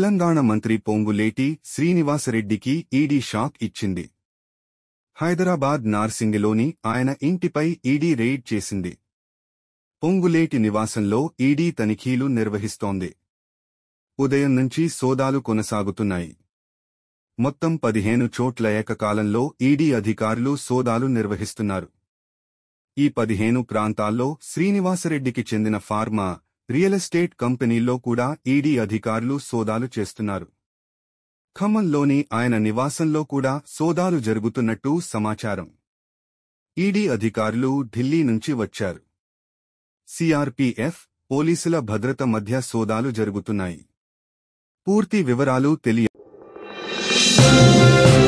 తెలంగాణ మంత్రి Ponguleti శ్రీనివాసరెడ్డికి ED shock ఇచ్చింది హైదరాబాద్ నార్సింగిలోని ఆయన ఇంటిపై ఈడీ రెయిడ్ చేసింది పొంగులేటి నివాసంలో ఈడీ తనిఖీలు నిర్వహిస్తోంది ఉదయం నుంచి సోదాలు కొనసాగుతున్నాయి మొత్తం పదిహేను చోట్ల ఏకకాలంలో ఈడీ అధికారులు సోదాలు నిర్వహిస్తున్నారు ఈ పదిహేను ప్రాంతాల్లో శ్రీనివాసరెడ్డికి చెందిన ఫార్మా రియల్ ఎస్టేట్ కంపెనీల్లో కూడా ఈడీ అధికారులు సోదాలు చేస్తున్నారు ఖమ్మంలోని ఆయన నివాసంలో కూడా సోదాలు జరుగుతున్నట్టు సమాచారం ఈడీ అధికారులు ఢిల్లీ నుంచి వచ్చారు సిఆర్పీఎఫ్ పోలీసుల భద్రత మధ్య సోదాలు జరుగుతున్నాయి పూర్తి వివరాలు తెలియ